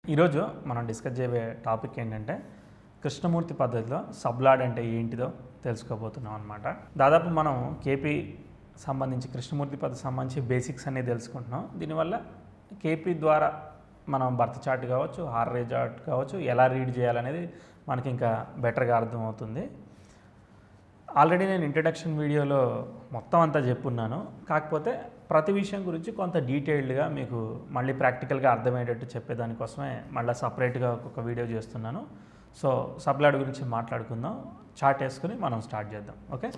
ఈరోజు మనం డిస్కస్ చేయబోయే టాపిక్ ఏంటంటే కృష్ణమూర్తి పద్ధతిలో సబ్లాడ్ అంటే ఏంటిదో తెలుసుకోబోతున్నాం అనమాట దాదాపు మనం కేపీ సంబంధించి కృష్ణమూర్తి పద్ధతి సంబంధించి బేసిక్స్ అనేది తెలుసుకుంటున్నాం దీనివల్ల కేపీ ద్వారా మనం బర్త్ చార్ట్ కావచ్చు హార్రే చార్ట్ కావచ్చు ఎలా రీడ్ చేయాలనేది మనకి ఇంకా బెటర్గా అర్థమవుతుంది ఆల్రెడీ నేను ఇంట్రడక్షన్ వీడియోలో మొత్తం అంతా చెప్పున్నాను కాకపోతే ప్రతి విషయం గురించి కొంత డీటెయిల్డ్గా మీకు మళ్ళీ ప్రాక్టికల్గా అర్థమయ్యేటట్టు చెప్పేదానికోసమే మళ్ళీ సపరేట్గా ఒక వీడియో చేస్తున్నాను సో సబ్లాడ్ గురించి మాట్లాడుకుందాం చార్ట్ వేసుకుని మనం స్టార్ట్ చేద్దాం ఓకే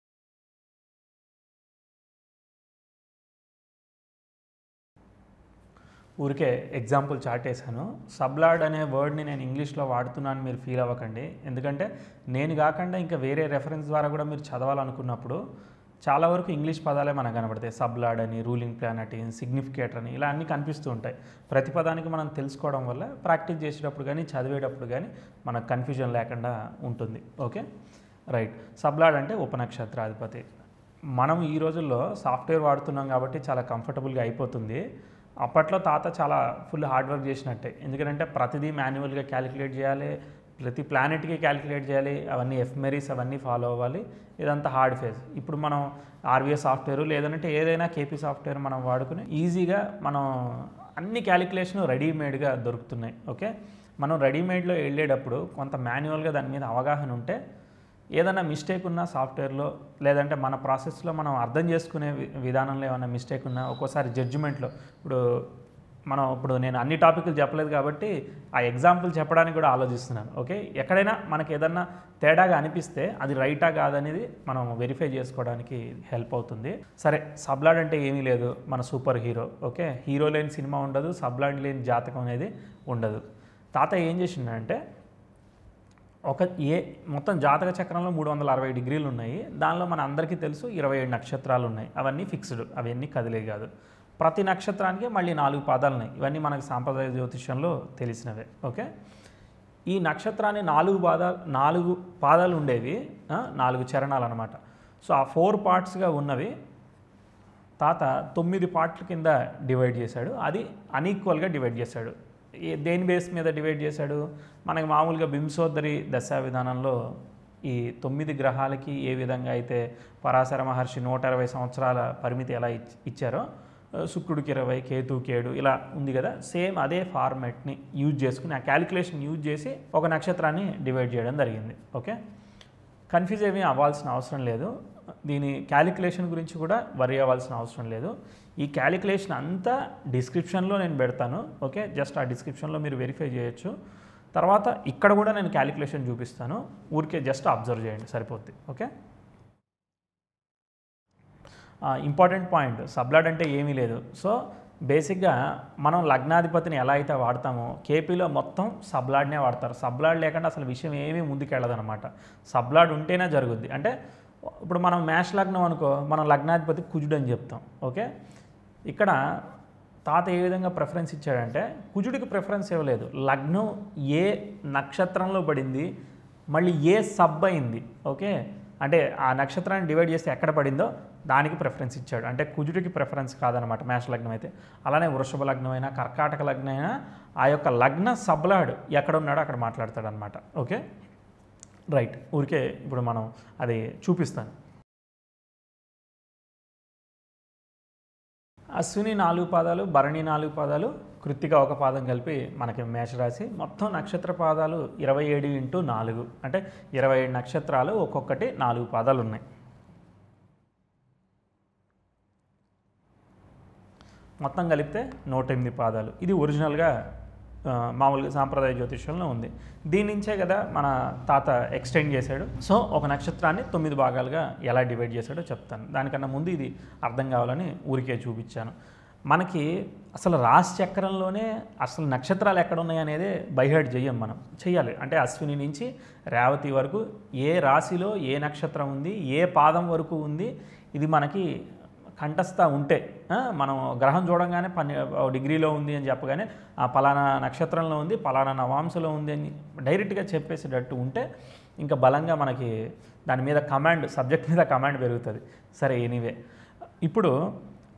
ఊరికే ఎగ్జాంపుల్ చార్ట్ వేసాను సబ్లాడ్ అనే వర్డ్ని నేను ఇంగ్లీష్లో వాడుతున్నాను మీరు ఫీల్ అవ్వకండి ఎందుకంటే నేను కాకుండా ఇంకా వేరే రెఫరెన్స్ ద్వారా కూడా మీరు చదవాలనుకున్నప్పుడు చాలా వరకు ఇంగ్లీష్ పదాలే మనకు కనబడతాయి సబ్లాడ్ అని రూలింగ్ ప్లానెట్ అని సిగ్నిఫికేటర్ అని ఇలా అన్నీ కనిపిస్తూ ఉంటాయి ప్రతి పదానికి మనం తెలుసుకోవడం వల్ల ప్రాక్టీస్ చేసేటప్పుడు కానీ చదివేటప్పుడు కానీ మనకు కన్ఫ్యూజన్ లేకుండా ఉంటుంది ఓకే రైట్ సబ్లాడ్ అంటే ఉపనక్షత్రాధిపతి మనం ఈ రోజుల్లో సాఫ్ట్వేర్ వాడుతున్నాం కాబట్టి చాలా కంఫర్టబుల్గా అయిపోతుంది అప్పట్లో తాత చాలా ఫుల్ హార్డ్ వర్క్ చేసినట్టే ఎందుకంటే ప్రతిదీ మాన్యువల్గా క్యాలిక్యులేట్ చేయాలి ప్రతి ప్లానెట్కి క్యాలిక్యులేట్ చేయాలి అవన్నీ ఎఫ్మెరీస్ అవన్నీ ఫాలో అవ్వాలి ఇదంతా హార్డ్ ఫేజ్ ఇప్పుడు మనం ఆర్వీఎస్ సాఫ్ట్వేర్ లేదంటే ఏదైనా కేపీ సాఫ్ట్వేర్ మనం వాడుకుని ఈజీగా మనం అన్ని క్యాలిక్యులేషన్ రెడీమేడ్గా దొరుకుతున్నాయి ఓకే మనం రెడీమేడ్లో వెళ్ళేటప్పుడు కొంత మాన్యువల్గా దాని మీద అవగాహన ఉంటే ఏదైనా మిస్టేక్ ఉన్నా సాఫ్ట్వేర్లో లేదంటే మన ప్రాసెస్లో మనం అర్థం చేసుకునే వి- విధానంలో ఏమైనా మిస్టేక్ ఉన్నా ఒక్కోసారి జడ్జిమెంట్లో ఇప్పుడు మనం ఇప్పుడు నేను అన్ని టాపిక్లు చెప్పలేదు కాబట్టి ఆ ఎగ్జాంపుల్ చెప్పడానికి కూడా ఆలోచిస్తున్నాను ఓకే ఎక్కడైనా మనకి ఏదన్నా తేడాగా అనిపిస్తే అది రైటా కాదనేది మనం వెరిఫై చేసుకోవడానికి హెల్ప్ అవుతుంది సరే సబ్లాడ్ అంటే ఏమీ లేదు మన సూపర్ హీరో ఓకే హీరో లేని సినిమా ఉండదు సబ్లాడ్ లేని జాతకం అనేది ఉండదు తాత ఏం చేసిండంటే ఒక ఏ మొత్తం జాతక చక్రంలో మూడు వందల అరవై డిగ్రీలు ఉన్నాయి దానిలో మన అందరికీ తెలుసు ఇరవై ఏడు నక్షత్రాలు ఉన్నాయి అవన్నీ ఫిక్స్డ్ అవన్నీ కదిలే కాదు ప్రతి నక్షత్రానికి మళ్ళీ నాలుగు పాదాలు ఉన్నాయి ఇవన్నీ మనకు సాంప్రదాయ జ్యోతిష్యంలో తెలిసినవే ఓకే ఈ నక్షత్రాన్ని నాలుగు పాదాలు నాలుగు పాదాలు ఉండేవి ఆ, నాలుగు చరణాలు అనమాట సో ఆ ఫోర్ పార్ట్స్గా ఉన్నవి తాత తొమ్మిది పార్ట్ల కింద డివైడ్ చేశాడు అది అన్ఈక్వల్గా డివైడ్ చేశాడు ఏ- దేని బేస్ మీద డివైడ్ చేశాడు మనకి మామూలుగా బింసోద్దరి దశా విధానంలో ఈ తొమ్మిది గ్రహాలకి ఏ విధంగా అయితే పరాశర మహర్షి నూట ఇరవై సంవత్సరాల పరిమితి ఎలా ఇచ్- ఇచ్చారో ఆ, శుక్రుడికి ఇరవై కేతుకి ఏడు ఇలా ఉంది కదా సేమ్ అదే ఫార్మాట్ని యూజ్ చేసుకుని ఆ క్యాలిక్యులేషన్ యూజ్ చేసి ఒక నక్షత్రాన్ని డివైడ్ చేయడం జరిగింది ఓకే కన్ఫ్యూజ్ ఏమీ అవ్వాల్సిన అవసరం లేదు దీని క్యాలిక్యులేషన్ గురించి కూడా వరి అవ్వాల్సిన అవసరం లేదు ఈ క్యాలిక్యులేషన్ అంతా డిస్క్రిప్షన్లో నేను పెడతాను ఓకే జస్ట్ ఆ డిస్క్రిప్షన్లో మీరు వెరిఫై చేయొచ్చు తర్వాత ఇక్కడ కూడా నేను క్యాలిక్యులేషన్ చూపిస్తాను ఊరికే జస్ట్ అబ్జర్వ్ చేయండి సరిపోద్ది ఓకే ఇంపార్టెంట్ పాయింట్ సబ్లాడ్ అంటే ఏమీ లేదు సో బేసిక్గా మనం లగ్నాధిపతిని ఎలా అయితే వాడతామో కేపీలో మొత్తం సబ్లాడ్నే వాడతారు సబ్లాడ్ లేకుండా అసలు విషయం ఏమీ ముందుకెళ్ళదనమాట సబ్లాడ్ ఉంటేనే జరుగుద్ది అంటే ఇప్పుడు మనం మ్యాష్ లగ్నం అనుకో మనం లగ్నాధిపతి కుజుడు అని చెప్తాం ఓకే ఇక్కడ తాత ఏ విధంగా ప్రిఫరెన్స్ ఇచ్చాడంటే కుజుడికి ప్రిఫరెన్స్ ఇవ్వలేదు లగ్నం ఏ నక్షత్రంలో పడింది మళ్ళీ ఏ సబ్ అయింది ఓకే అంటే ఆ నక్షత్రాన్ని డివైడ్ చేస్తే ఎక్కడ పడిందో దానికి ప్రిఫరెన్స్ ఇచ్చాడు అంటే కుజుడికి ప్రిఫరెన్స్ కాదనమాట మేష లగ్నం అయితే అలానే వృషభ లగ్నం అయినా కర్కాటక లగ్నం అయినా ఆ యొక్క లగ్న సబ్లాడు ఎక్కడ ఉన్నాడో అక్కడ మాట్లాడతాడు అనమాట ఓకే రైట్ ఊరికే ఇప్పుడు మనం అది చూపిస్తాను అశ్విని నాలుగు పాదాలు భరణి నాలుగు పాదాలు కృత్తిక ఒక పాదం కలిపి మనకి మేషరాశి మొత్తం నక్షత్ర పాదాలు ఇరవై ఏడు ఇంటూ నాలుగు అంటే ఇరవై ఏడు నక్షత్రాలు ఒక్కొక్కటి నాలుగు పాదాలు ఉన్నాయి మొత్తం కలిపితే నూట ఎనిమిది పాదాలు ఇది ఒరిజినల్గా ఆ, మామూలుగా సాంప్రదాయ జ్యోతిష్యంలో ఉంది దీని నుంచే కదా మన తాత ఎక్స్టెండ్ చేశాడు సో ఒక నక్షత్రాన్ని తొమ్మిది భాగాలుగా ఎలా డివైడ్ చేశాడో చెప్తాను దానికన్నా ముందు ఇది అర్థం కావాలని ఊరికే చూపించాను మనకి అసలు రాశి చక్రంలోనే అసలు నక్షత్రాలు ఎక్కడ ఉన్నాయి అనేది బైహెడ్ చెయ్యం మనం చెయ్యాలి అంటే అశ్విని నుంచి రేవతి వరకు ఏ రాశిలో ఏ నక్షత్రం ఉంది ఏ పాదం వరకు ఉంది ఇది మనకి కంఠస్థ ఉంటే ఆ, మనం గ్రహం చూడంగానే పన్నె ఓ డిగ్రీలో ఉంది అని చెప్పగానే ఆ పలానా నక్షత్రంలో ఉంది పలానా నవాంశలో ఉంది అని డైరెక్ట్గా చెప్పేసేటట్టు ఉంటే ఇంకా బలంగా మనకి దాని మీద కమాండ్ సబ్జెక్ట్ మీద కమాండ్ పెరుగుతుంది సరే ఎనీవే ఇప్పుడు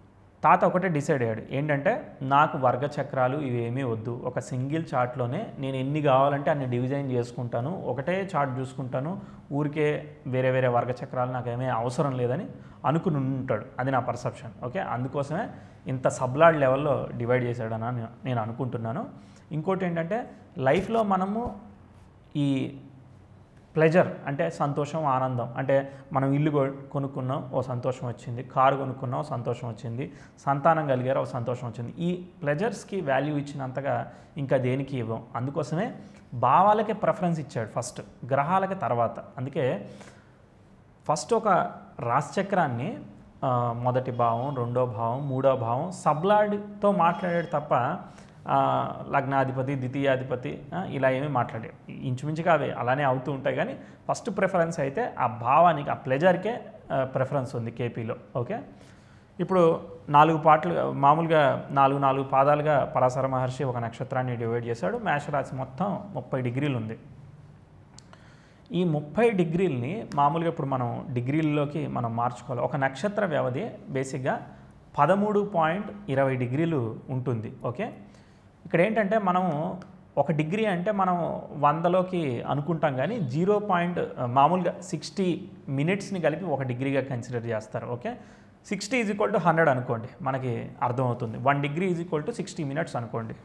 తాత ఒకటే డిసైడ్ అయ్యాడు ఏంటంటే నాకు వర్గ చక్రాలు ఇవేమీ వద్దు ఒక సింగిల్ చార్ట్లోనే నేను ఎన్ని కావాలంటే అన్ని డివిజన్ చేసుకుంటాను ఒకటే చార్ట్ చూసుకుంటాను ఊరికే వేరే వేరే వర్గ చక్రాలు నాకు ఏమీ అవసరం లేదని అనుకుని ఉంటాడు అది నా పర్సెప్షన్ ఓకే అందుకోసమే ఇంత సబ్లాడ్ లెవెల్లో డివైడ్ చేశాడని నేను- నేను అనుకుంటున్నాను ఇంకోటి ఏంటంటే లైఫ్లో మనము ఈ ప్లెజర్ అంటే సంతోషం ఆనందం అంటే మనం ఇల్లు కొ- కొనుక్కున్నాం ఓ సంతోషం వచ్చింది కారు కొనుక్కున్నాం ఓ సంతోషం వచ్చింది సంతానం కలిగారు ఓ సంతోషం వచ్చింది ఈ ప్లెజర్స్కి వాల్యూ ఇచ్చినంతగా ఇంకా దేనికి ఇవ్వం అందుకోసమే భావాలకే ప్రిఫరెన్స్ ఇచ్చాడు ఫస్ట్ గ్రహాలకి తర్వాత అందుకే ఫస్ట్ ఒక రాశిచక్రాన్ని ఆ, మొదటి భావం రెండో భావం మూడో భావం సబ్లాడ్తో మాట్లాడాడు తప్ప ఆ, లగ్నాధిపతి ద్వితీయాధిపతి ఆ, ఇలా ఏమీ మాట్లాడాడు ఇంచుమించుగా అవి అలానే అవుతూ ఉంటాయి కానీ ఫస్ట్ ప్రిఫరెన్స్ అయితే ఆ భావానికి ఆ ప్లెజర్కే ప్రిఫరెన్స్ ఉంది కేపీలో ఓకే ఇప్పుడు నాలుగు పాటలు మామూలుగా నాలుగు నాలుగు పాదాలుగా పరాశర మహర్షి ఒక నక్షత్రాన్ని డివైడ్ చేశాడు మేషరాశి మొత్తం ముప్పై డిగ్రీలు ఉంది ఈ ముప్పై డిగ్రీలని మామూలుగా ఇప్పుడు మనం డిగ్రీల్లోకి మనం మార్చుకోవాలి ఒక నక్షత్ర వ్యవధి బేసిక్గా పదమూడు పాయింట్ ఇరవై డిగ్రీలు ఉంటుంది ఓకే ఇక్కడ ఏంటంటే మనము ఒక డిగ్రీ అంటే మనం వందలోకి అనుకుంటాం కానీ జీరో పాయింట్ మామూలుగా సిక్స్టీ మినిట్స్ని కలిపి ఒక డిగ్రీగా కన్సిడర్ చేస్తారు okay sixty is equal to hundred అనుకోండి మనకి అర్థమవుతుంది one degree is equal to sixty minutes అనుకోండి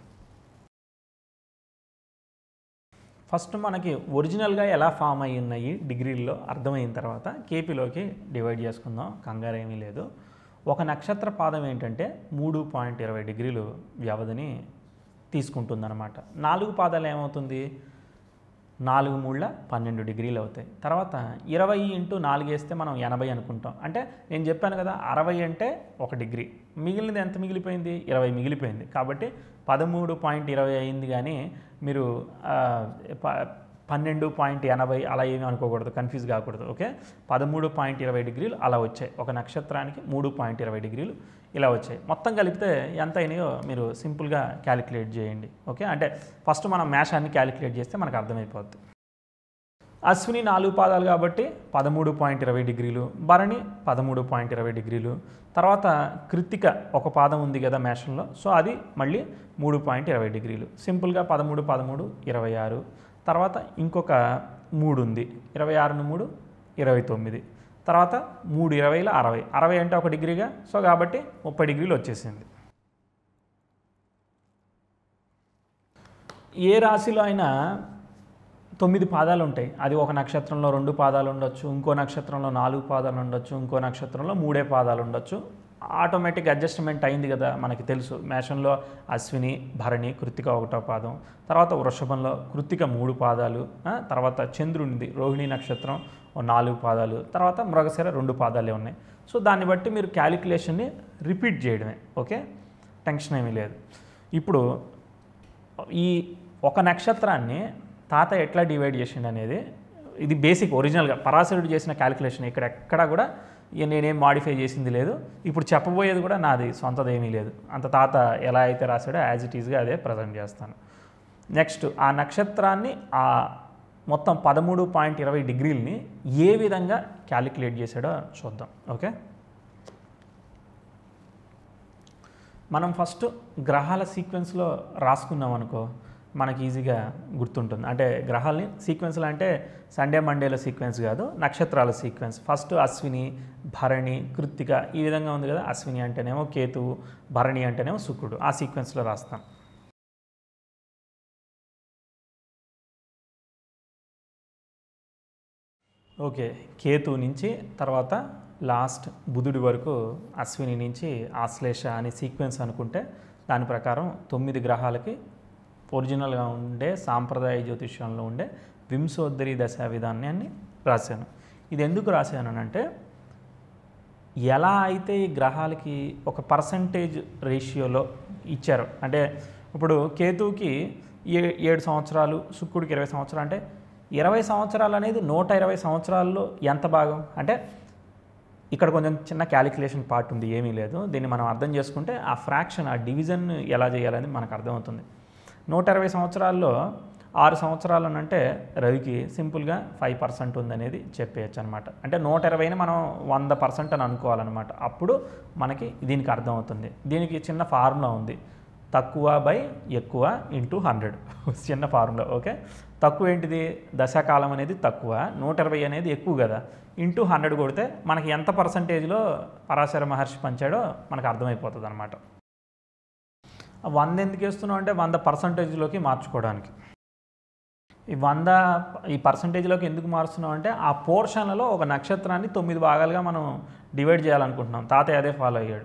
ఫస్ట్ మనకి ఒరిజినల్గా ఎలా ఫామ్ అయ్యి ఉన్నాయి డిగ్రీల్లో అర్థమైన తర్వాత కేపీలోకి డివైడ్ చేసుకుందాం కంగారు ఏమీ లేదు ఒక నక్షత్ర పాదం ఏంటంటే మూడు పాయింట్ ఇరవై డిగ్రీలు వ్యవధిని తీసుకుంటుందన్నమాట నాలుగు పాదాలు ఏమవుతుంది నాలుగు మూళ్ళ పన్నెండు డిగ్రీలు అవుతాయి తర్వాత ఇరవై ఇంటూ నాలుగు వేస్తే మనం ఎనభై అనుకుంటాం అంటే నేను చెప్పాను కదా అరవై అంటే ఒక డిగ్రీ మిగిలినది ఎంత మిగిలిపోయింది ఇరవై మిగిలిపోయింది కాబట్టి పదమూడు పాయింట్ ఇరవై అయింది కానీ మీరు ఆ, ప- పన్నెండు పాయింట్ ఎనభై అలా ఏమీ అనుకోకూడదు కన్ఫ్యూజ్ కాకూడదు ఓకే పదమూడు పాయింట్ ఇరవై డిగ్రీలు అలా వచ్చాయి ఒక నక్షత్రానికి మూడు పాయింట్ ఇరవై డిగ్రీలు ఇలా వచ్చాయి మొత్తం కలిపితే ఎంత అయినాయో మీరు సింపుల్గా క్యాలిక్యులేట్ చేయండి ఓకే అంటే ఫస్ట్ మనం మేషాన్ని క్యాలిక్యులేట్ చేస్తే మనకు అర్థమైపోద్ది అశ్విని నాలుగు పాదాలు కాబట్టి పదమూడు పాయింట్ ఇరవై డిగ్రీలు భరణి పదమూడు పాయింట్ ఇరవై డిగ్రీలు తర్వాత కృత్తిక ఒక పాదం ఉంది కదా మేషంలో సో అది మళ్ళీ మూడు పాయింట్ ఇరవై డిగ్రీలు సింపుల్గా పదమూడు పదమూడు ఇరవై ఆరు తర్వాత ఇంకొక మూడు ఉంది ఇరవై ఆరును మూడు ఇరవై తొమ్మిది తర్వాత మూడు ఇరవైల అరవై అరవై అంటే ఒక డిగ్రీగా సో కాబట్టి ముప్పై డిగ్రీలు వచ్చేసింది ఏ రాశిలో అయినా తొమ్మిది పాదాలు ఉంటాయి అది ఒక నక్షత్రంలో రెండు పాదాలు ఉండొచ్చు ఇంకో నక్షత్రంలో నాలుగు పాదాలు ఉండొచ్చు ఇంకో నక్షత్రంలో మూడే పాదాలు ఉండొచ్చు ఆటోమేటిక్ అడ్జస్ట్మెంట్ అయింది కదా మనకి తెలుసు మేషంలో అశ్విని భరణి కృత్తిక ఒకటో పాదం తర్వాత వృషభంలో కృత్తిక మూడు పాదాలు ఆ, తర్వాత చంద్రునిది రోహిణి నక్షత్రం ఓ నాలుగు పాదాలు తర్వాత మృగశిర రెండు పాదాలే ఉన్నాయి సో దాన్ని బట్టి మీరు క్యాలిక్యులేషన్ని రిపీట్ చేయడమే ఓకే టెన్షన్ ఏమీ లేదు ఇప్పుడు ఈ ఒక నక్షత్రాన్ని తాత ఎట్లా డివైడ్ చేసిండు అనేది ఇది బేసిక్ ఒరిజినల్గా పరాశరుడు చేసిన క్యాలిక్యులేషన్ ఇక్కడ ఎక్కడా కూడా ఇక నేనేం మాడిఫై చేసింది లేదు ఇప్పుడు చెప్పబోయేది కూడా నాది సొంతది ఏమీ లేదు అంత తాత ఎలా అయితే రాశాడో యాజ్ ఇట్ ఈజ్గా అదే ప్రజెంట్ చేస్తాను నెక్స్ట్ ఆ నక్షత్రాన్ని ఆ మొత్తం పదమూడు పాయింట్ ఇరవై డిగ్రీలని ఏ విధంగా క్యాలిక్యులేట్ చేశాడో చూద్దాం ఓకే మనం ఫస్ట్ గ్రహాల సీక్వెన్స్లో రాసుకున్నాం అనుకో మనకి ఈజీగా గుర్తుంటుంది అంటే గ్రహాలని సీక్వెన్స్లు అంటే సండే మండేల సీక్వెన్స్ కాదు నక్షత్రాల సీక్వెన్స్ ఫస్ట్ అశ్విని భరణి కృత్తిక ఈ విధంగా ఉంది కదా అశ్విని అంటేనేమో కేతువు భరణి అంటేనేమో శుక్రుడు ఆ సీక్వెన్స్లో రాస్తాం ఓకే కేతు నుంచి తర్వాత లాస్ట్ బుధుడి వరకు అశ్విని నుంచి ఆశ్లేష అనే సీక్వెన్స్ అనుకుంటే దాని ప్రకారం తొమ్మిది గ్రహాలకి ఒరిజినల్గా ఉండే సాంప్రదాయ జ్యోతిష్యంలో ఉండే వింశోద్దరి దశా విధానాన్ని రాశాను ఇది ఎందుకు రాశాను అంటే ఎలా అయితే ఈ గ్రహాలకి ఒక పర్సంటేజ్ రేషియోలో ఇచ్చారు అంటే ఇప్పుడు కేతువుకి ఏ ఏడు సంవత్సరాలు శుక్రుడికి ఇరవై సంవత్సరాలు అంటే ఇరవై సంవత్సరాలు అనేది నూట ఇరవై సంవత్సరాల్లో ఎంత భాగం అంటే ఇక్కడ కొంచెం చిన్న క్యాలిక్యులేషన్ పార్ట్ ఉంది ఏమీ లేదు దీన్ని మనం అర్థం చేసుకుంటే ఆ ఫ్రాక్షన్ ఆ డివిజన్ ఎలా చేయాలని మనకు అర్థమవుతుంది నూట ఇరవై సంవత్సరాల్లో ఆరు సంవత్సరాలు అని అంటే రవికి సింపుల్గా ఫైవ్ పర్సెంట్ ఉందనేది చెప్పేయచ్చు అనమాట అంటే నూట ఇరవైని మనం వంద పర్సెంట్ అని అనుకోవాలన్నమాట అప్పుడు మనకి దీనికి అర్థమవుతుంది దీనికి చిన్న ఫార్ములా ఉంది తక్కువ బై ఎక్కువ ఇంటూ హండ్రెడ్ చిన్న ఫార్ములా ఓకే తక్కువ ఏంటిది దశాకాలం అనేది తక్కువ నూట ఇరవై అనేది ఎక్కువ కదా ఇంటూ హండ్రెడ్ కొడితే మనకి ఎంత పర్సంటేజ్లో పరాశర మహర్షి పంచాడో మనకు అర్థమైపోతుంది అనమాట వంద ఎందుకు వేస్తున్నాం అంటే వంద పర్సంటేజ్లోకి మార్చుకోవడానికి ఈ వంద ఈ పర్సంటేజ్లోకి ఎందుకు మారుస్తున్నాం అంటే ఆ పోర్షన్లలో ఒక నక్షత్రాన్ని తొమ్మిది భాగాలుగా మనం డివైడ్ చేయాలనుకుంటున్నాం తాతయ్య అదే ఫాలో అయ్యాడు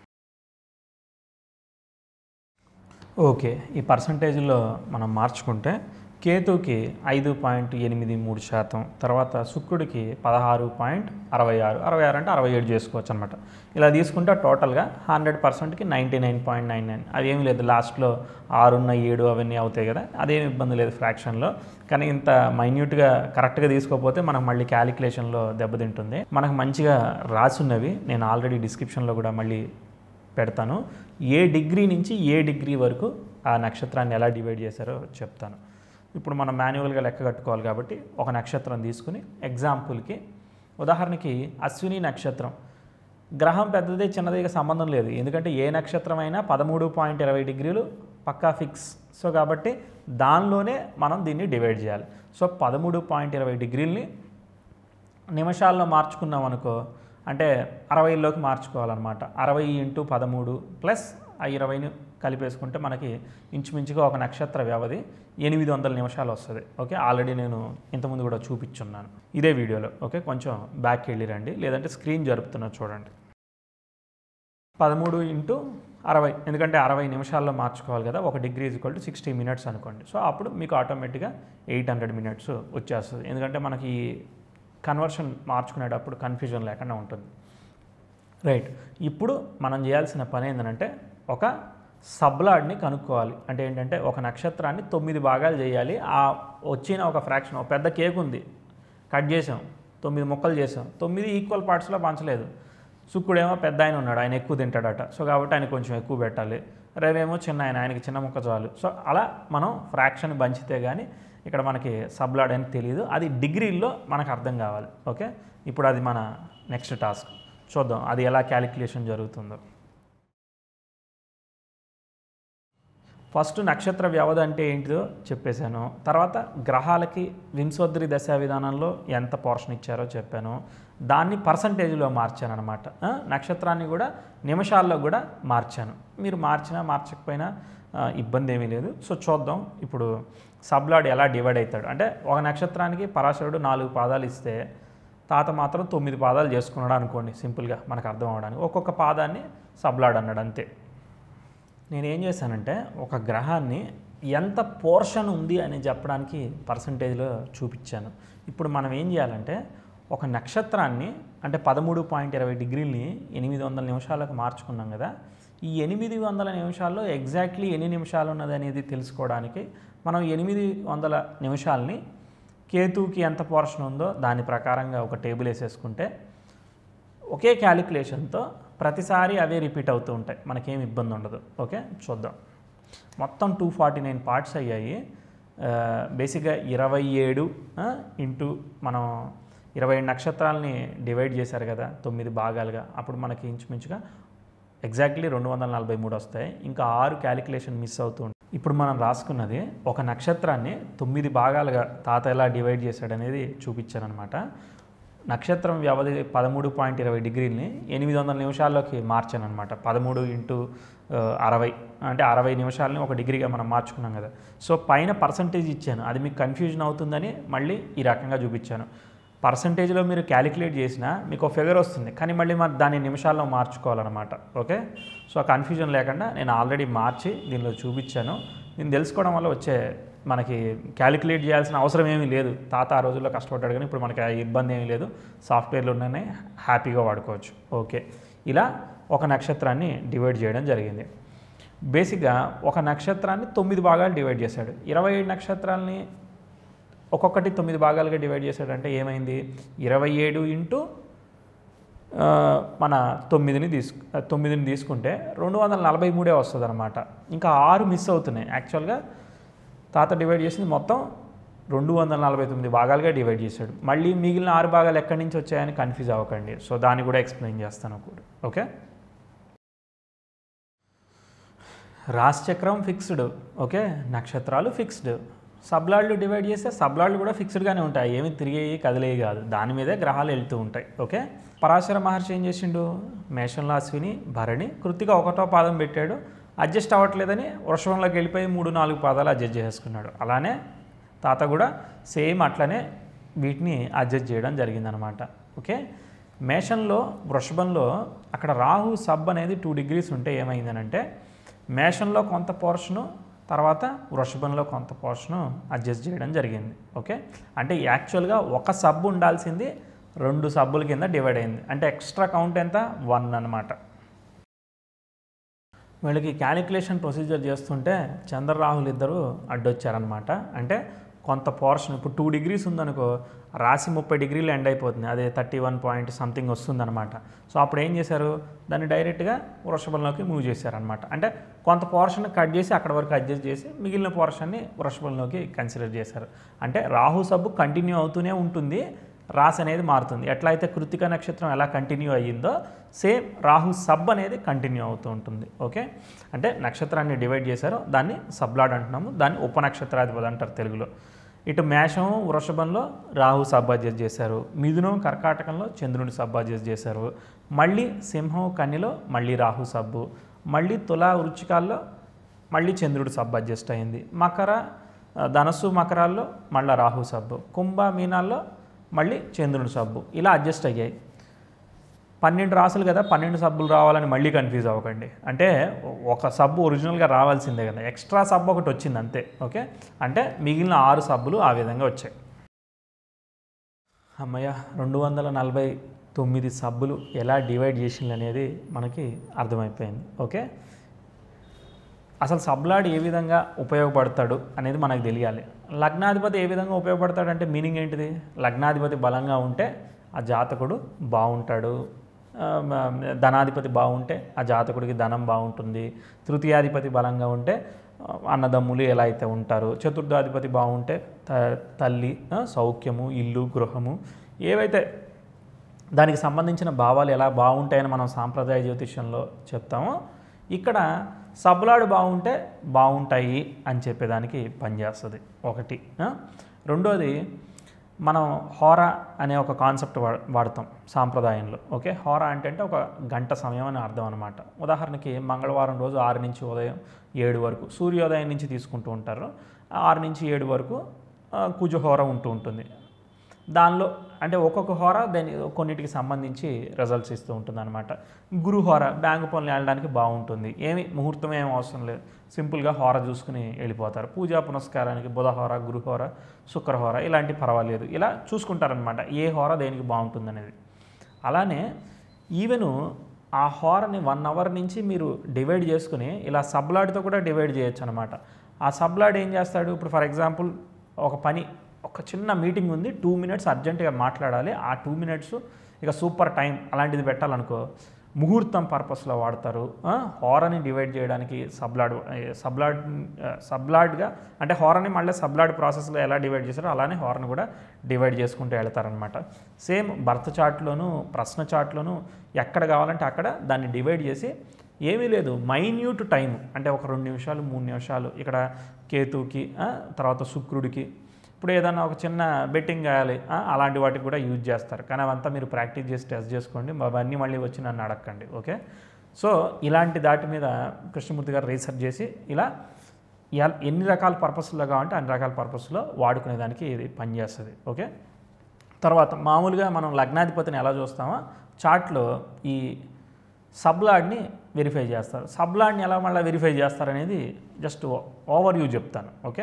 ఓకే ఈ పర్సంటేజ్లో మనం మార్చుకుంటే కేతుకి ఐదు పాయింట్ ఎనిమిది మూడు శాతం తర్వాత శుక్రుడికి పదహారు పాయింట్ అరవై ఆరు అరవై ఆరు అంటే అరవై ఏడు చేసుకోవచ్చు అనమాట ఇలా తీసుకుంటే టోటల్గా హండ్రెడ్ పర్సెంట్కి ninety nine point nine nine అదేమి లేదు లాస్ట్లో ఆరున్న ఏడు అవన్నీ అవుతాయి కదా అదేమి ఇబ్బంది లేదు ఫ్రాక్షన్లో కానీ ఇంత మైన్యూట్గా కరెక్ట్గా తీసుకోకపోతే మనకు మళ్ళీ క్యాలిక్యులేషన్లో దెబ్బతింటుంది మనకు మంచిగా రాసున్నవి నేను ఆల్రెడీ డిస్క్రిప్షన్లో కూడా మళ్ళీ పెడతాను ఏ డిగ్రీ నుంచి ఏ డిగ్రీ వరకు ఆ నక్షత్రాన్ని ఎలా డివైడ్ చేశారో చెప్తాను ఇప్పుడు మనం మాన్యువల్గా లెక్క కట్టుకోవాలి కాబట్టి ఒక నక్షత్రం తీసుకుని ఎగ్జాంపుల్కి ఉదాహరణకి అశ్విని నక్షత్రం గ్రహం పెద్దది చిన్నదిగా సంబంధం లేదు ఎందుకంటే ఏ నక్షత్రం అయినా పదమూడు పాయింట్ ఇరవై డిగ్రీలు పక్కా ఫిక్స్ సో కాబట్టి దానిలోనే మనం దీన్ని డివైడ్ చేయాలి సో పదమూడు పాయింట్ ఇరవై డిగ్రీలని నిమిషాల్లో మార్చుకున్నాం అనుకో అంటే అరవైలోకి మార్చుకోవాలన్నమాట అరవై ఇంటూ పదమూడు ప్లస్ ఆ ఇరవైని కలిపేసుకుంటే మనకి ఇంచుమించుగా ఒక నక్షత్ర వ్యవధి ఎనిమిది వందల నిమిషాలు వస్తుంది ఓకే ఆల్రెడీ నేను ఇంతకుముందు కూడా చూపించున్నాను ఇదే వీడియోలో ఓకే కొంచెం బ్యాక్కి వెళ్ళి రండి లేదంటే స్క్రీన్ జరుపుతున్నా చూడండి పదమూడు ఇంటూ అరవై ఎందుకంటే అరవై నిమిషాల్లో మార్చుకోవాలి కదా ఒక degree equal to sixty minutes అనుకోండి సో అప్పుడు మీకు ఆటోమేటిక్గా ఎయిట్ హండ్రెడ్ మినిట్స్ వచ్చేస్తుంది ఎందుకంటే మనకి కన్వర్షన్ మార్చుకునేటప్పుడు కన్ఫ్యూజన్ లేకుండా ఉంటుంది రైట్ ఇప్పుడు మనం చేయాల్సిన పని ఏంటంటే ఒక సబ్లాడ్ని కనుక్కోవాలి అంటే ఏంటంటే ఒక నక్షత్రాన్ని తొమ్మిది భాగాలు చేయాలి ఆ వచ్చిన ఒక ఫ్రాక్షన్ ఒక పెద్ద కేక్ ఉంది కట్ చేసాం తొమ్మిది ముక్కలు చేసాం తొమ్మిది ఈక్వల్ పార్ట్స్లో పంచలేదు శుక్రుడేమో పెద్ద ఆయన ఉన్నాడు ఆయన ఎక్కువ తింటాడట సో కాబట్టి ఆయన కొంచెం ఎక్కువ పెట్టాలి రవేమో చిన్న ఆయన ఆయనకి చిన్న ముక్క చాలు సో అలా మనం ఫ్రాక్షన్ పంచితే కానీ ఇక్కడ మనకి సబ్లాడ్ అని తెలియదు అది డిగ్రీల్లో మనకు అర్థం కావాలి ఓకే ఇప్పుడు అది మన నెక్స్ట్ టాస్క్ చూద్దాం అది ఎలా క్యాలిక్యులేషన్ జరుగుతుందో ఫస్ట్ నక్షత్ర వ్యవధి అంటే ఏంటిదో చెప్పేశాను తర్వాత గ్రహాలకి వింశోద్రి దశా విధానంలో ఎంత పోర్షన్ ఇచ్చారో చెప్పాను దాన్ని పర్సంటేజ్లో మార్చాను అనమాట నక్షత్రాన్ని కూడా నిమిషాల్లో కూడా మార్చాను మీరు మార్చినా మార్చకపోయినా ఆ, ఇబ్బంది ఏమీ లేదు సో చూద్దాం ఇప్పుడు సబ్లాడ్ ఎలా డివైడ్ అవుతాడు అంటే ఒక నక్షత్రానికి పరాశరుడు నాలుగు పాదాలు ఇస్తే తాత మాత్రం తొమ్మిది పాదాలు చేసుకున్నాడు అనుకోండి సింపుల్గా మనకు అర్థం అవడానికి ఒక్కొక్క పాదాన్ని సబ్లాడ్ అన్నాడు అంతే నేను ఏం చేశానంటే ఒక గ్రహాన్ని ఎంత పోర్షన్ ఉంది అని చెప్పడానికి పర్సంటేజ్లో చూపించాను ఇప్పుడు మనం ఏం చేయాలంటే ఒక నక్షత్రాన్ని అంటే పదమూడు పాయింట్ ఇరవై డిగ్రీల్ని ఎనిమిది వందల నిమిషాలకు మార్చుకున్నాం కదా ఈ ఎనిమిది వందల నిమిషాల్లో ఎగ్జాక్ట్లీ ఎన్ని నిమిషాలు ఉన్నది అనేది తెలుసుకోవడానికి మనం ఎనిమిది వందల నిమిషాలని కేతుకి ఎంత పోర్షన్ ఉందో దాని ప్రకారంగా ఒక టేబుల్ వేసేసుకుంటే ఒకే క్యాలిక్యులేషన్తో ప్రతిసారి అవే రిపీట్ అవుతూ ఉంటాయి మనకేం ఇబ్బంది ఉండదు ఓకే చూద్దాం మొత్తం టూ ఫార్టీ నైన్ పార్ట్స్ అయ్యాయి ఆ, బేసిక్గా ఇరవై ఏడు ఇంటూ మనం ఇరవై ఏడు నక్షత్రాలని డివైడ్ చేశారు కదా తొమ్మిది భాగాలుగా అప్పుడు మనకి ఇంచుమించుగా ఎగ్జాక్ట్లీ రెండు వందల నలభై మూడు వస్తాయి ఇంకా ఆరు క్యాలిక్యులేషన్ మిస్ అవుతూ ఉంటాయి ఇప్పుడు మనం రాసుకున్నది ఒక నక్షత్రాన్ని తొమ్మిది భాగాలుగా తాత ఎలా డివైడ్ చేశాడనేది చూపించానమాట నక్షత్రం వ్యవధి పదమూడు పాయింట్ ఇరవై డిగ్రీలని ఎనిమిది వందల నిమిషాల్లోకి మార్చాను అనమాట పదమూడు ఇంటూ ఆ, అరవై అంటే అరవై నిమిషాలని ఒక డిగ్రీగా మనం మార్చుకున్నాం కదా సో పైన పర్సంటేజ్ ఇచ్చాను అది మీకు కన్ఫ్యూజన్ అవుతుందని మళ్ళీ ఈ రకంగా చూపించాను పర్సంటేజ్లో మీరు క్యాలిక్యులేట్ చేసినా మీకు ఒక ఫిగర్ వస్తుంది కానీ మళ్ళీ మరి దాన్ని నిమిషాల్లో మార్చుకోవాలన్నమాట ఓకే సో కన్ఫ్యూజన్ లేకుండా నేను ఆల్రెడీ మార్చి దీనిలో చూపించాను దీన్ని తెలుసుకోవడం వల్ల వచ్చే మనకి క్యాలిక్యులేట్ చేయాల్సిన అవసరం ఏమీ లేదు తాత ఆ రోజుల్లో కష్టపడ్డాడు కానీ ఇప్పుడు మనకి ఆ ఇబ్బంది ఏమీ లేదు సాఫ్ట్వేర్లు ఉన్నాయని హ్యాపీగా వాడుకోవచ్చు ఓకే ఇలా ఒక నక్షత్రాన్ని డివైడ్ చేయడం జరిగింది బేసిక్గా ఒక నక్షత్రాన్ని తొమ్మిది భాగాలు డివైడ్ చేశాడు ఇరవై ఏడు నక్షత్రాలని ఒక్కొక్కటి తొమ్మిది భాగాలుగా డివైడ్ చేశాడంటే ఏమైంది ఇరవై ఏడు ఇంటూ ఆ, మన తొమ్మిదిని తీసుకు తొమ్మిదిని తీసుకుంటే రెండు వందల నలభై మూడే వస్తుంది అనమాట ఇంకా ఆరు మిస్ అవుతున్నాయి యాక్చువల్గా తాత డివైడ్ చేసింది మొత్తం రెండు వందల నలభై తొమ్మిది భాగాలుగా డివైడ్ చేశాడు మళ్ళీ మిగిలిన ఆరు భాగాలు ఎక్కడి నుంచి వచ్చాయని కన్ఫ్యూజ్ అవ్వకండి సో దాన్ని కూడా ఎక్స్ప్లెయిన్ చేస్తాను కూడా ఓకే రాశిచక్రం ఫిక్స్డ్ ఓకే నక్షత్రాలు ఫిక్స్డ్ సబ్లాడ్లు డివైడ్ చేస్తే సబ్లాడ్లు కూడా ఫిక్స్డ్గానే ఉంటాయి ఏమి తిరిగేవి కదిలేవి కాదు దాని మీదే గ్రహాలు వెళ్తూ ఉంటాయి ఓకే పరాశర మహర్షి ఏం చేసిండు మేషంలో అశ్విని భరణి కృతిగా ఒకటో పాదం పెట్టాడు అడ్జస్ట్ అవ్వట్లేదని వృషభంలోకి వెళ్ళిపోయి మూడు నాలుగు పాదాలు అడ్జస్ట్ చేసుకున్నాడు అలానే తాత కూడా సేమ్ అట్లనే వీటిని అడ్జస్ట్ చేయడం జరిగిందనమాట ఓకే మేషంలో వృషభంలో అక్కడ రాహు సబ్ అనేది టూ డిగ్రీస్ ఉంటే ఏమైందనంటే మేషంలో కొంత పోర్షను తర్వాత వృషభంలో కొంత పోర్షను అడ్జస్ట్ చేయడం జరిగింది ఓకే అంటే యాక్చువల్గా ఒక సబ్ ఉండాల్సింది రెండు సబ్బుల కింద డివైడ్ అయింది అంటే ఎక్స్ట్రా కౌంట్ ఎంత వన్ అనమాట వీళ్ళకి క్యాలిక్యులేషన్ ప్రొసీజర్ చేస్తుంటే చంద్రరాహులు ఇద్దరు అడ్డొచ్చారనమాట అంటే కొంత పోర్షన్ ఇప్పుడు టూ డిగ్రీస్ ఉందనుకో రాసి ముప్పై డిగ్రీలు ఎండ్ అయిపోతుంది అదే థర్టీ వన్ పాయింట్ సంథింగ్ వస్తుందన్నమాట సో అప్పుడు ఏం చేశారు దాన్ని డైరెక్ట్గా వృషభంలోకి మూవ్ చేశారనమాట అంటే కొంత పోర్షన్ కట్ చేసి అక్కడ వరకు అడ్జస్ట్ చేసి మిగిలిన పోర్షన్ని వృషభంలోకి కన్సిడర్ చేశారు అంటే రాహు సబ్బు కంటిన్యూ అవుతూనే ఉంటుంది రాశి అనేది మారుతుంది ఎట్లా అయితే కృతిక నక్షత్రం ఎలా కంటిన్యూ అయ్యిందో సేమ్ రాహు సబ్ అనేది కంటిన్యూ అవుతూ ఉంటుంది ఓకే అంటే నక్షత్రాన్ని డివైడ్ చేశారో దాన్ని సబ్లాడ్ అంటున్నాము దాన్ని ఉపనక్షత్రాధిపతి అంటారు తెలుగులో ఇటు మేషం వృషభంలో రాహు సబ్ అడ్జస్ట్ చేశారు మిథునం కర్కాటకంలో చంద్రుని సబ్ అడ్జస్ట్ చేశారు మళ్ళీ సింహం కన్నిలో మళ్ళీ రాహు సబ్బు మళ్ళీ తుల వృచ్చికాల్లో మళ్ళీ చంద్రుడు సబ్ అడ్జస్ట్ అయింది మకర ఆ, ధనస్సు మకరాల్లో మళ్ళీ రాహు సబ్బు కుంభ మీనాల్లో మళ్ళీ చంద్రుని సబ్బు ఇలా అడ్జస్ట్ అయ్యాయి పన్నెండు రాసులు కదా పన్నెండు సబ్బులు రావాలని మళ్ళీ కన్ఫ్యూజ్ అవ్వకండి అంటే ఒక సబ్బు ఒరిజినల్గా రావాల్సిందే కదా ఎక్స్ట్రా సబ్బు ఒకటి వచ్చింది అంతే ఓకే అంటే మిగిలిన ఆరు సబ్బులు ఆ విధంగా వచ్చాయి అమ్మయ్య రెండు వందల నలభై తొమ్మిది సబ్బులు ఎలా డివైడ్ చేసింది అనేది మనకి అర్థమైపోయింది ఓకే అసలు సబ్లాడ్ ఏ విధంగా ఉపయోగపడతాడు అనేది మనకు తెలియాలి లగ్నాధిపతి ఏ విధంగా ఉపయోగపడతాడంటే మీనింగ్ ఏంటిది లగ్నాధిపతి బలంగా ఉంటే ఆ జాతకుడు బాగుంటాడు ఆ, మ- ధనాధిపతి బాగుంటే ఆ జాతకుడికి ధనం బాగుంటుంది తృతీయాధిపతి బలంగా ఉంటే ఆ, అన్నదమ్ములు ఎలా అయితే ఉంటారు చతుర్థాధిపతి బాగుంటే త- తల్లి ఆ, సౌఖ్యము ఇల్లు గృహము ఏవైతే దానికి సంబంధించిన భావాలు ఎలా బాగుంటాయని మనం సాంప్రదాయ జ్యోతిష్యంలో చెప్తామో ఇక్కడ సబ్లాడు బాగుంటే బాగుంటాయి అని చెప్పేదానికి పనిచేస్తుంది ఒకటి ఆ? రెండోది మనం హోరా అనే ఒక కాన్సెప్ట్ వా వాడతాం సాంప్రదాయంలో ఓకే హోరా అంటే అంటే ఒక గంట సమయం అని అర్థం అనమాట ఉదాహరణకి మంగళవారం రోజు ఆరు నుంచి ఉదయం ఏడు వరకు సూర్యోదయం నుంచి తీసుకుంటూ ఉంటారు ఆరు నుంచి ఏడు వరకు ఆ, కుజహోర ఉంటూ ఉంటుంది దానిలో అంటే ఒక్కొక్క హోర దాని కొన్నిటికి సంబంధించి రిజల్ట్స్ ఇస్తూ ఉంటుంది అనమాట గురు హోర బ్యాంకు పనులు వెళ్ళడానికి బాగుంటుంది ఏమి ముహూర్తం ఏం అవసరం లేదు సింపుల్గా హోర చూసుకుని వెళ్ళిపోతారు పూజా పునస్కారానికి బుధహోర గురుహోర శుక్రహోర ఇలాంటి పర్వాలేదు ఇలా చూసుకుంటారనమాట ఏ హోర దేనికి బాగుంటుంది అనేది అలానే ఈవెను ఆ హోరని వన్ అవర్ నుంచి మీరు డివైడ్ చేసుకుని ఇలా సబ్లాడ్తో కూడా డివైడ్ చేయొచ్చు అనమాట ఆ సబ్లాడ్ ఏం చేస్తాడు ఇప్పుడు ఫర్ ఎగ్జాంపుల్ ఒక పని ఒక చిన్న మీటింగ్ ఉంది టూ మినిట్స్ అర్జెంటుగా మాట్లాడాలి ఆ టూ మినిట్స్ ఇక సూపర్ టైం అలాంటిది పెట్టాలనుకో ముహూర్తం పర్పస్లో వాడతారు ఆ, హారని డివైడ్ చేయడానికి సబ్లాడ్ సబ్లాడ్ సబ్లాడ్గా అంటే హారని మళ్ళీ సబ్లాడ్ ప్రాసెస్లో ఎలా డివైడ్ చేశారో అలానే హారన్ కూడా డివైడ్ చేసుకుంటూ వెళ్తారనమాట సేమ్ బర్త్ చార్ట్లోను ప్రశ్న చార్ట్లోను ఎక్కడ కావాలంటే అక్కడ దాన్ని డివైడ్ చేసి ఏమీ లేదు మైన్యూట్ టైం అంటే ఒక రెండు నిమిషాలు మూడు నిమిషాలు ఇక్కడ కేతుకి ఆ, తర్వాత శుక్రుడికి ఇప్పుడు ఏదైనా ఒక చిన్న బెట్టింగ్ కాయాలి ఆ, అలాంటి వాటికి కూడా యూజ్ చేస్తారు కానీ అవంతా మీరు ప్రాక్టీస్ చేసి టెస్ట్ చేసుకోండి అవన్నీ మళ్ళీ వచ్చి నన్ను అడగండి ఓకే సో ఇలాంటి దాటి మీద కృష్ణమూర్తి గారు రీసెర్చ్ చేసి ఇలా ఎల్- ఎన్ని రకాల పర్పస్లో కావాలంటే అన్ని రకాల పర్పస్లో వాడుకునేదానికి ఇది పనిచేస్తుంది ఓకే తర్వాత మామూలుగా మనం లగ్నాధిపతిని ఎలా చూస్తామో చార్ట్లో ఈ సబ్లాడ్ని వెరిఫై చేస్తారు సబ్లాడ్ని ఎలా మళ్ళీ వెరిఫై చేస్తారనేది జస్ట్ ఓవర్ వ్యూ చెప్తాను ఓకే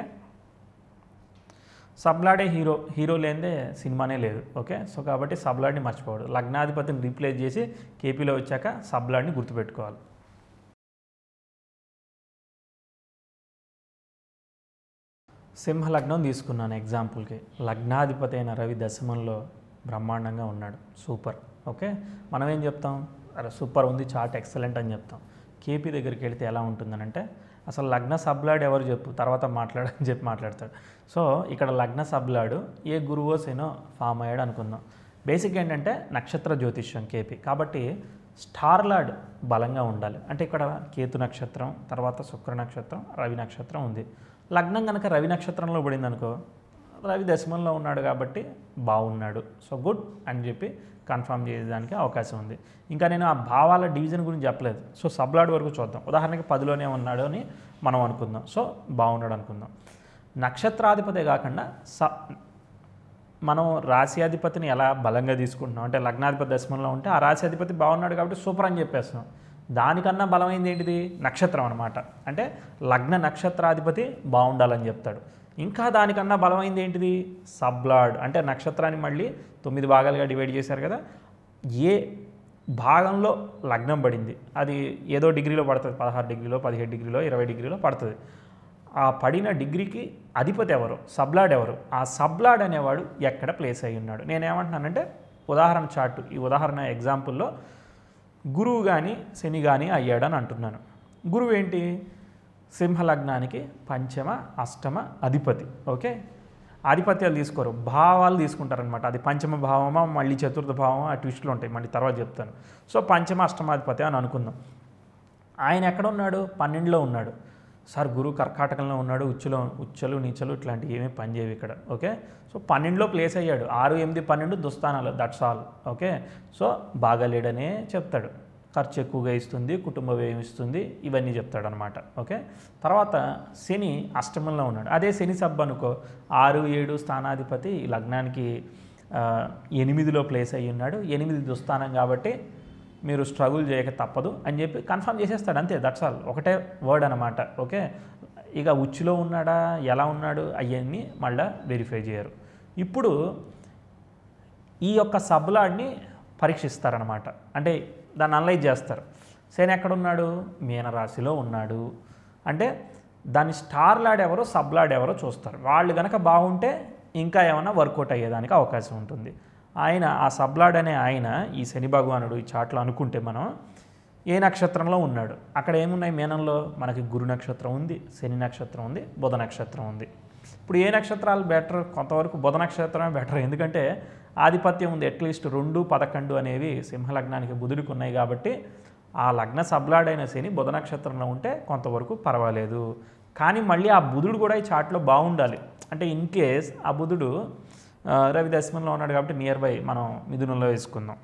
సబ్లాడే హీరో హీరో లేనిదే సినిమానే లేదు ఓకే సో కాబట్టి సబ్లాడ్ని మర్చిపోవద్దు లగ్నాధిపతిని రీప్లేస్ చేసి కేపీలో వచ్చాక సబ్లాడ్ని గుర్తుపెట్టుకోవాలి సింహ లగ్నం తీసుకున్నాను ఎగ్జాంపుల్కి లగ్నాధిపతి అయిన రవి దశమంలో బ్రహ్మాండంగా ఉన్నాడు సూపర్ ఓకే మనం ఏం చెప్తాం అరే సూపర్ ఉంది చార్ట్ ఎక్సలెంట్ అని చెప్తాం కేపీ దగ్గరికి వెళితే ఎలా ఉంటుందనంటే అసలు లగ్న సబ్లాడ్ ఎవరు చెప్పు తర్వాత మాట్లాడని చెప్పి మాట్లాడతాడు సో ఇక్కడ లగ్న సబ్లాడు ఏ గురువో సేనో ఫామ్ అయ్యాడు అనుకుందాం బేసిక్ ఏంటంటే నక్షత్ర జ్యోతిష్యం కేపీ కాబట్టి స్టార్ లార్డ్ బలంగా ఉండాలి అంటే ఇక్కడ కేతు నక్షత్రం తర్వాత శుక్ర నక్షత్రం రవి నక్షత్రం ఉంది లగ్నం కనుక రవి నక్షత్రంలో పడింది అనుకో రవి దశమంలో ఉన్నాడు కాబట్టి బాగున్నాడు సో గుడ్ అని చెప్పి కన్ఫర్మ్ చేయడానికి అవకాశం ఉంది ఇంకా నేను ఆ భావాల డివిజన్ గురించి చెప్పలేదు సో సబ్లాడ్ వరకు చూద్దాం ఉదాహరణకి పదిలోనే ఉన్నాడు అని మనం అనుకుందాం సో బాగున్నాడు అనుకుందాం నక్షత్రాధిపతే కాకుండా స మనం రాశ్యాధిపతిని ఎలా బలంగా తీసుకుంటున్నాం అంటే లగ్నాధిపతి దశమంలో ఉంటే ఆ రాశ్యాధిపతి బాగున్నాడు కాబట్టి సూపర్ అని చెప్పేస్తున్నాం దానికన్నా బలమైంది ఏంటిది నక్షత్రం అనమాట అంటే లగ్న నక్షత్రాధిపతి బాగుండాలని చెప్తాడు ఇంకా దానికన్నా బలమైంది ఏంటిది సబ్లాడ్ అంటే నక్షత్రాన్ని మళ్ళీ తొమ్మిది భాగాలుగా డివైడ్ చేశారు కదా ఏ భాగంలో లగ్నం పడింది అది ఏదో డిగ్రీలో పడుతుంది పదహారు డిగ్రీలో పదిహేడు డిగ్రీలో ఇరవై డిగ్రీలో పడుతుంది ఆ పడిన డిగ్రీకి అధిపతి ఎవరు సబ్లాడ్ ఎవరు ఆ సబ్లాడ్ అనేవాడు ఎక్కడ ప్లేస్ అయి ఉన్నాడు నేనేమంటున్నానంటే ఉదాహరణ చార్ట్ ఈ ఉదాహరణ ఎగ్జాంపుల్లో గురువు కానీ శని కానీ అయ్యాడని అంటున్నాను గురువు ఏంటి సింహలగ్నానికి పంచమ అష్టమ అధిపతి ఓకే ఆధిపత్యాలు తీసుకోరు భావాలు తీసుకుంటారనమాట అది పంచమ భావమా మళ్ళీ చతుర్థ భావమా ఆ ట్విస్టులు ఉంటాయి మళ్ళీ తర్వాత చెప్తాను సో పంచమ అష్టమాధిపతి అని అనుకుందాం ఆయన ఎక్కడ ఉన్నాడు పన్నెండులో ఉన్నాడు సార్ గురువు కర్కాటకంలో ఉన్నాడు ఉచ్చులో ఉచ్చలు నీచలు ఇట్లాంటివి ఏమీ పనిచేయవు ఇక్కడ ఓకే సో పన్నెండులో ప్లేస్ అయ్యాడు ఆరు ఎనిమిది పన్నెండు దుస్థానాలు దట్స్ ఆల్ ఓకే సో బాగాలేడనే చెప్తాడు ఖర్చు ఎక్కువగా ఇస్తుంది కుటుంబ వ్యయం ఇస్తుంది ఇవన్నీ చెప్తాడు అనమాట ఓకే తర్వాత శని అష్టమంలో ఉన్నాడు అదే శని సబ్ అనుకో ఆరు ఏడు స్థానాధిపతి ఈ లగ్నానికి ఆ, ఎనిమిదిలో ప్లేస్ అయ్యి ఉన్నాడు ఎనిమిది దుస్థానం కాబట్టి మీరు స్ట్రగుల్ చేయక తప్పదు అని చెప్పి కన్ఫర్మ్ చేసేస్తాడు అంతే దట్స్ ఆల్ ఒకటే వర్డ్ అనమాట ఓకే ఇక ఉచ్చులో ఉన్నాడా ఎలా ఉన్నాడు అవన్నీ మళ్ళీ వెరిఫై చేయరు ఇప్పుడు ఈ యొక్క సబ్లాడ్ని పరీక్షిస్తారనమాట అంటే దాన్ని అనలైజ్ చేస్తారు శని ఎక్కడున్నాడు మీనరాశిలో ఉన్నాడు అంటే దాని స్టార్ లాడ్ ఎవరో సబ్లాడ్ ఎవరో చూస్తారు వాళ్ళు కనుక బాగుంటే ఇంకా ఏమైనా వర్కౌట్ అయ్యేదానికి అవకాశం ఉంటుంది ఆయన ఆ సబ్లాడ్ అనే ఆయన ఈ శని భగవానుడు ఈ చాట్లో అనుకుంటే మనం ఏ నక్షత్రంలో ఉన్నాడు అక్కడ ఏమున్నాయి మీనంలో మనకి గురు నక్షత్రం ఉంది శని నక్షత్రం ఉంది బుధ నక్షత్రం ఉంది ఇప్పుడు ఏ నక్షత్రాలు బెటర్ కొంతవరకు బుధ నక్షత్రమే బెటర్ ఎందుకంటే ఆధిపత్యం ఉంది అట్లీస్ట్ రెండు పదకొండు అనేవి సింహలగ్నానికి బుధుడికి ఉన్నాయి కాబట్టి ఆ లగ్న సబ్లాడైన శని బుధ నక్షత్రంలో ఉంటే కొంతవరకు పర్వాలేదు కానీ మళ్ళీ ఆ బుధుడు కూడా ఈ చాట్లో బాగుండాలి అంటే ఇన్ కేస్ ఆ బుధుడు ఆ, రవి దశమంలో ఉన్నాడు కాబట్టి నియర్ బై మనం మిథునంలో వేసుకుందాం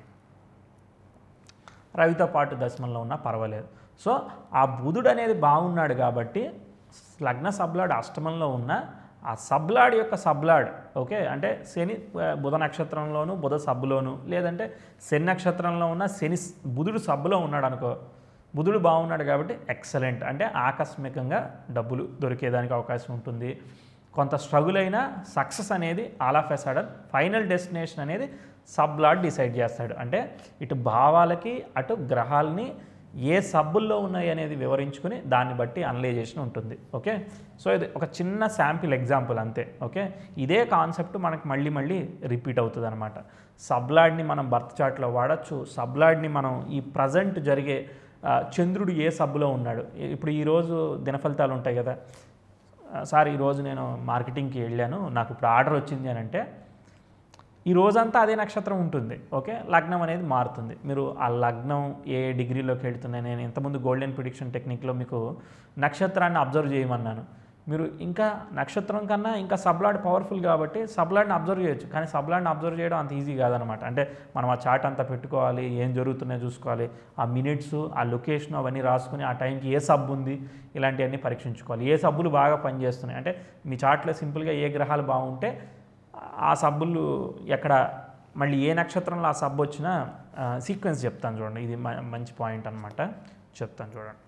రవితో పాటు దశమంలో ఉన్నా పర్వాలేదు సో ఆ బుధుడు అనేది బాగున్నాడు కాబట్టి లగ్న సబ్లాడ్ అష్టమంలో ఉన్న ఆ సబ్లాడ్ యొక్క సబ్లాడ్ ఓకే అంటే శని ఆ, బుధ నక్షత్రంలోను బుధ సబ్బులోను లేదంటే శని నక్షత్రంలో ఉన్న శని స్- బుధుడు సబ్బులో ఉన్నాడు అనుకో బుధుడు బాగున్నాడు కాబట్టి ఎక్సలెంట్ అంటే ఆకస్మికంగా డబ్బులు దొరికేదానికి అవకాశం ఉంటుంది కొంత స్ట్రగుల్ అయినా సక్సెస్ అనేది all of a sudden final destination అనేది సబ్లాడ్ డిసైడ్ చేస్తాడు అంటే ఇటు భావాలకి అటు గ్రహాలని ఏ సబ్బుల్లో ఉన్నాయి అనేది వివరించుకుని దాన్ని బట్టి అనలైజేషన్ ఉంటుంది ఓకే సో ఇది ఒక చిన్న శాంపిల్ ఎగ్జాంపుల్ అంతే ఓకే ఇదే కాన్సెప్ట్ మనకు మళ్ళీ మళ్ళీ రిపీట్ అవుతుంది అనమాట సబ్లాడ్ని మనం బర్త్ చార్ట్లో వాడచ్చు సబ్లాడ్ని మనం ఈ ప్రజెంట్ జరిగే ఆ, చంద్రుడు ఏ సబ్బులో ఉన్నాడు ఇప్పుడు ఈరోజు దినఫలితాలు ఉంటాయి కదా ఆ, సార్ ఈరోజు నేను మార్కెటింగ్కి వెళ్ళాను నాకు ఇప్పుడు ఆర్డర్ వచ్చింది అని అంటే ఈ రోజంతా అదే నక్షత్రం ఉంటుంది ఓకే లగ్నం అనేది మారుతుంది మీరు ఆ లగ్నం ఏ డిగ్రీలోకి వెళ్తున్నాయి నేను ఇంతకుముందు గోల్డెన్ ప్రిడిక్షన్ టెక్నిక్లో మీకు నక్షత్రాన్ని అబ్జర్వ్ చేయమన్నాను మీరు ఇంకా నక్షత్రం కన్నా ఇంకా సబ్లాడ్ పవర్ఫుల్ కాబట్టి సబ్లాడ్ని అబ్జర్వ్ చేయొచ్చు కానీ సబ్లాడ్ని అబ్జర్వ్ చేయడం అంత ఈజీ కాదనమాట అంటే మనం ఆ చార్ట్ అంతా పెట్టుకోవాలి ఏం జరుగుతున్నాయో చూసుకోవాలి ఆ మినిట్స్ ఆ లొకేషన్ అవన్నీ రాసుకుని ఆ టైంకి ఏ సబ్ ఉంది ఇలాంటివన్నీ పరీక్షించుకోవాలి ఏ సబ్బులు బాగా పనిచేస్తున్నాయి అంటే మీ చార్ట్లో సింపుల్గా ఏ గ్రహాలు బాగుంటే ఆ సబ్బులు ఎక్కడ మళ్ళీ ఏ నక్షత్రంలో ఆ సబ్బు వచ్చినా సీక్వెన్స్ చెప్తాను చూడండి ఇది మ- మంచి పాయింట్ అనమాట చెప్తాను చూడండి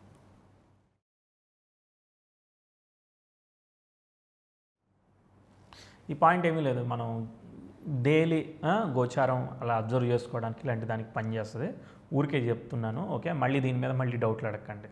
ఈ పాయింట్ ఏమీ లేదు మనం డైలీ గోచారం అలా అబ్జర్వ్ చేసుకోవడానికి ఇలాంటి దానికి పనిచేస్తుంది ఊరికే చెప్తున్నాను ఓకే మళ్ళీ దీని మీద మళ్ళీ డౌట్లు అడగండి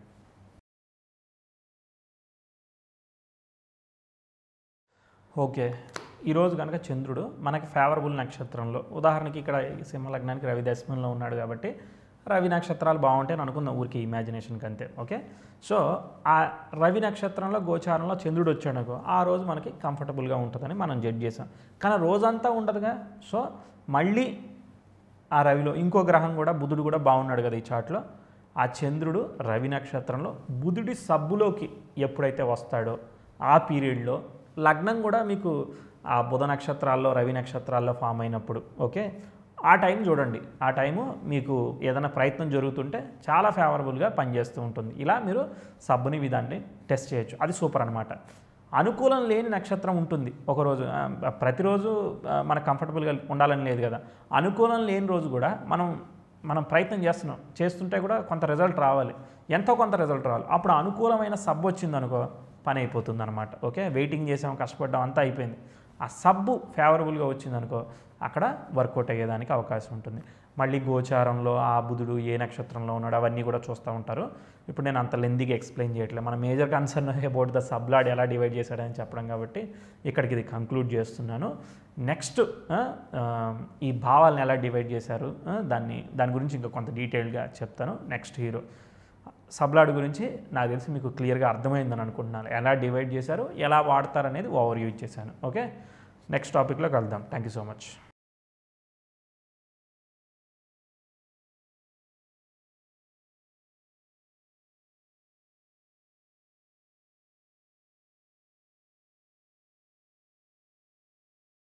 ఓకే ఈరోజు కనుక చంద్రుడు మనకి ఫేవరబుల్ నక్షత్రంలో ఉదాహరణకి ఇక్కడ ఈ సింహలగ్నానికి రవి దశమంలో ఉన్నాడు కాబట్టి రవి నక్షత్రాలు బాగుంటాయి అని అనుకుందాం ఊరికి ఇమాజినేషన్కి అంతే ఓకే సో ఆ రవి నక్షత్రంలో గోచారంలో చంద్రుడు వచ్చాడు అనుకో ఆ రోజు మనకి కంఫర్టబుల్గా ఉంటుందని మనం జడ్జ్ చేసాం కానీ రోజంతా ఉండదుగా సో మళ్ళీ ఆ రవిలో ఇంకో గ్రహం కూడా బుధుడు కూడా బాగున్నాడు కదా ఈ చాట్లో ఆ చంద్రుడు రవి నక్షత్రంలో బుధుడి సబ్బులోకి ఎప్పుడైతే వస్తాడో ఆ పీరియడ్లో లగ్నం కూడా మీకు ఆ బుధ నక్షత్రాల్లో రవి నక్షత్రాల్లో ఫామ్ అయినప్పుడు ఓకే ఆ టైం చూడండి ఆ టైము మీకు ఏదైనా ప్రయత్నం జరుగుతుంటే చాలా ఫేవరబుల్గా పనిచేస్తూ ఉంటుంది ఇలా మీరు సబ్బుని విధాన్ని టెస్ట్ చేయొచ్చు అది సూపర్ అనమాట అనుకూలం లేని నక్షత్రం ఉంటుంది ఒకరోజు ఆ, ప్రతిరోజు ఆ, మనకు కంఫర్టబుల్గా ఉండాలని లేదు కదా అనుకూలం లేని రోజు కూడా మనం మనం ప్రయత్నం చేస్తున్నాం చేస్తుంటే కూడా కొంత రిజల్ట్ రావాలి ఎంతో కొంత రిజల్ట్ రావాలి అప్పుడు అనుకూలమైన సబ్ వచ్చింది అనుకో పని అయిపోతుంది అనమాట ఓకే వెయిటింగ్ చేసాం కష్టపడ్డాం అంతా అయిపోయింది ఆ సబ్బు ఫేవరబుల్గా వచ్చింది అనుకో అక్కడ వర్కౌట్ అయ్యేదానికి అవకాశం ఉంటుంది మళ్ళీ గోచారంలో ఆ బుధుడు ఏ నక్షత్రంలో ఉన్నాడు అవన్నీ కూడా చూస్తూ ఉంటారు ఇప్పుడు నేను అంత లెందీగా ఎక్స్ప్లెయిన్ చేయట్లేదు మన major concern about the sub lord ఎలా డివైడ్ చేశాడని చెప్పడం కాబట్టి ఇక్కడికి ఇది కంక్లూడ్ చేస్తున్నాను నెక్స్ట్ ఈ భావాలను ఎలా డివైడ్ చేశారు ఆ, దాన్ని దాని గురించి ఇంకా కొంత డీటెయిల్గా చెప్తాను నెక్స్ట్ హీరో సబ్లాడ్ గురించి నాకు తెలిసి మీకు క్లియర్గా అర్థమైందని అనుకుంటున్నాను ఎలా డివైడ్ చేశారు ఎలా వాడతారు అనేది ఓవర్ యూజ్ చేశాను ఓకే నెక్స్ట్ టాపిక్లో కలుద్దాం థ్యాంక్ యూ సో మచ్